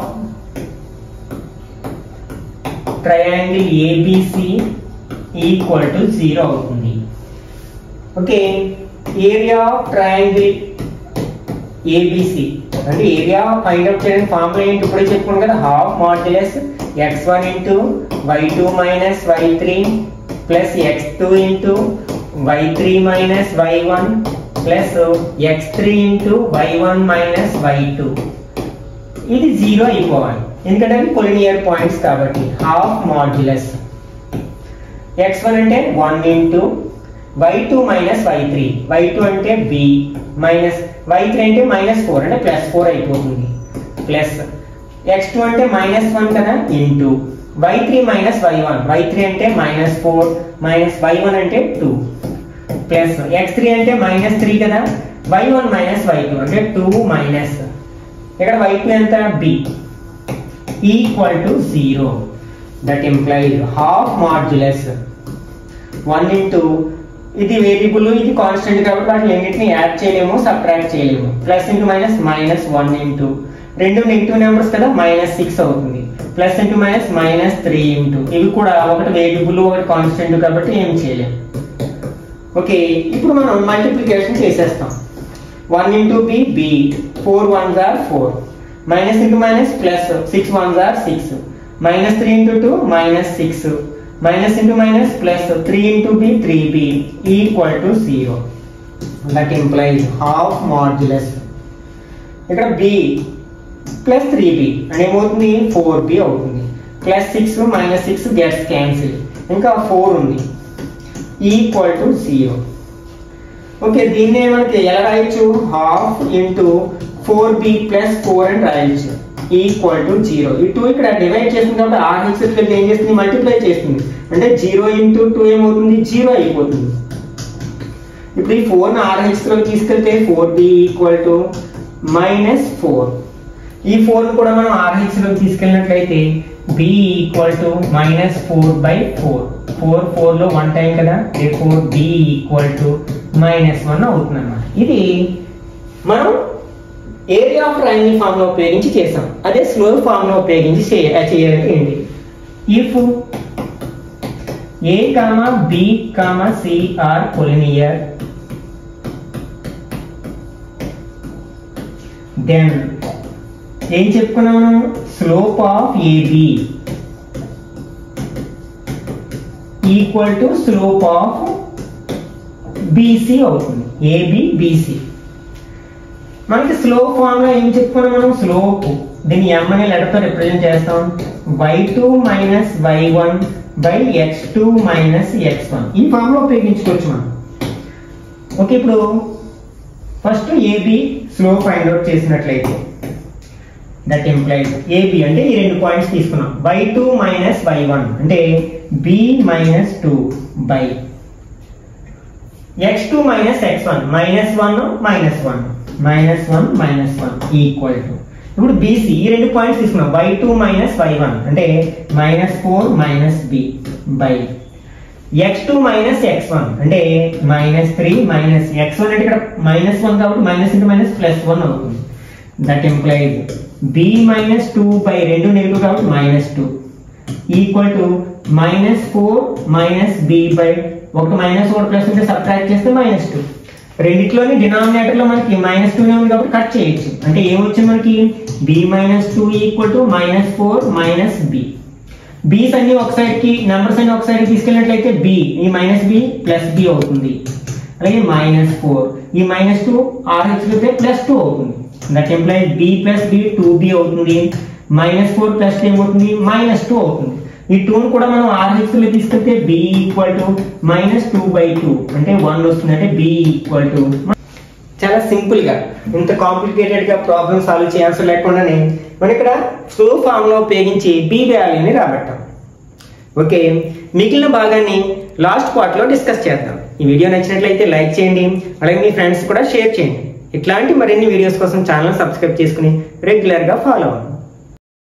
triangle ABC equal to zero అవుతుంది okay area of triangle ABC అంటే area find out చేయడానికి ఫార్ములా ఏంటి ఇప్పుడే చెప్పుకున్నాం కదా half modulus x one into y two minus y three plus x two into y three minus y one plus x three into y one minus y two ఇది జీరో అయిపోవాలి ఎందుకంటే అవి కొలినియర్ పాయింట్స్ కాబట్టి హాఫ్ మాడ్యులస్ ఎక్స్ వన్ అంటే one into y two minus y three y two అంటే b minus y three అంటే minus four అంటే ప్లస్ ఫోర్ అయిపోతుంది ప్లస్ ఎక్స్ టూ అంటే మైనస్ వన్ కదా into y three minus y one y three అంటే minus four minus y one అంటే two plus x three అంటే minus three కదా y one minus y two అంటే two minus ఇక్కడ y two ఎంత b equal to zero that implies half modulus one into ఇది variable ఇది constant కాబట్టి వాటిని రెండింటిని యాడ్ చేయలేము సబ్ట్రాక్ట్ చేయలేము plus into minus minus one into రెండు నెగిటివ్ నెంబర్స్ కదా మైనస్ సిక్స్ అవుతుంది plus into minus minus three into ఇవి కూడా ఒకటి వేరియబుల్ ఒకటి కాన్స్టెంట్ కాబట్టి ఏం చేయలేము ఓకే ఇప్పుడు మనం మల్టిప్లికేషన్ చేసేస్తాం one into b b four one జార్ four minus into minus plus six one జార్ six minus three into two minus six minus into minus plus three into b three b equal to zero that implies half modulus ఇక్కడ b plus three b అంటే ఏమవుతుంది four b అవుతుంది plus six minus six gets cancel ఇంకా four ఉంది equal to zero okay దీన్ని మనకి ఎలా రాయొచ్చు half into four b plus four అని రాయొచ్చు ఈక్వల్ టు జీరో ఈ టూ ఇక్కడ డివైడ్ చేస్తుంది కాబట్టి ఆర్ హెచ్ వెళ్ళి ఏం చేస్తుంది మల్టిప్లై చేస్తుంది అంటే జీరో ఇంటూ టూ ఏమవుతుంది జీరో అయిపోతుంది ఇప్పుడు ఈ ఫోర్ ఆర్ హెచ్ లో తీసుకెళ్తే four b equal to minus four ఈ ఫోర్ కూడా మనం ఆర్ హెచ్ లో తీసుకెళ్ళినట్లయితే b equal to minus four by four four four లో వన్ టైం కదా four b equal to minus one అవుతుంది అన్నమాట ఇది మనం ఏరియా ఆఫ్ ట్రయాంగిల్ ఫామ్ లో ఉపయోగించి చేసాం అదే స్లో ఫామ్ లో ఉపయోగించి చేయ- చేయాలంటే ఏంటి if a comma b comma c are collinear then ఏం చెప్పుకున్నాం మనం slope of AB equal to slope of BC అవుతుంది ఏబి బీసీ మనకి స్లో ఫామ్ లో ఏం చెప్పుకున్నాం మనం స్లోప్ దీన్ని ఎం అనే లెటర్ తో రిప్రజెంట్ చేస్తాం y two minus y one by x two minus x one ఈ ఫామ్ లో ఉపయోగించుకోవచ్చు మనం ఓకే ఇప్పుడు first AB slope find out చేసినట్లయితే దట్ ఎంప్లాయిస్ ఏబి అంటే ఈ రెండు పాయింట్స్ తీసుకున్నాం y two minus y one అంటే b minus two by x two minus x one minus one minus one minus one minus one equal to ఇప్పుడు BC ఈ రెండు points తీసుకున్నాం y two minus y one అంటే minus four minus b by x two minus x one అంటే minus three minus x one అంటే ఇక్కడ minus one కాబట్టి minus into minus plus one అవుతుంది that implies b minus two by రెండు negative కాబట్టి minus two equal to minus four minus b by ఒకటి minus ఒకటి plus ఉంటే సబ్ట్రాక్ట్ చేస్తే మైనస్ టూ రెండిట్లోని డినామినేటర్ లో మనకి మైనస్ టూ ఉంది కాబట్టి కట్ చేయొచ్చు అంటే ఏమొచ్చింది మనకి b minus two equal to minus four minus b b's అన్ని ఒక సైడ్ కి నెంబర్స్ అన్ని ఒక సైడ్ తీసుకెళ్ళినట్లయితే బి ఈ మైనస్ బి ప్లస్ బి అవుతుంది అలాగే మైనస్ ఫోర్ ఈ మైనస్ టూ ఆర్హెచ్ అయితే ప్లస్ టూ అవుతుంది that implies b plus b two b అవుతుంది మైనస్ ఫోర్ ప్లస్ ఏమవుతుంది మైనస్ టూ అవుతుంది ఈ టూను కూడా మనం ఆర్హెచ్ లో తీసుకెళ్తే b equal to minus two by two అంటే వన్ వస్తుంది అంటే బి ఈక్వల్ టు చాలా సింపుల్ గా ఇంత కాంప్లికేటెడ్ గా ప్రాబ్లమ్ సాల్వ్ చేయాల్సి లేకుండానే మనం ఇక్కడ స్లో ఫామ్ లో ఉపయోగించి బి వాల్యూని రాబట్టాం ఓకే మిగిలిన భాగాన్ని లాస్ట్ పార్ట్ లో డిస్కస్ చేద్దాం ఈ వీడియో నచ్చినట్లయితే లైక్ చేయండి అలాగే మీ ఫ్రెండ్స్ కూడా షేర్ చేయండి ఇట్లాంటి మరిన్ని వీడియోస్ కోసం ఛానల్ సబ్స్క్రైబ్ చేసుకుని రెగ్యులర్ గా ఫాలో అవ్వండి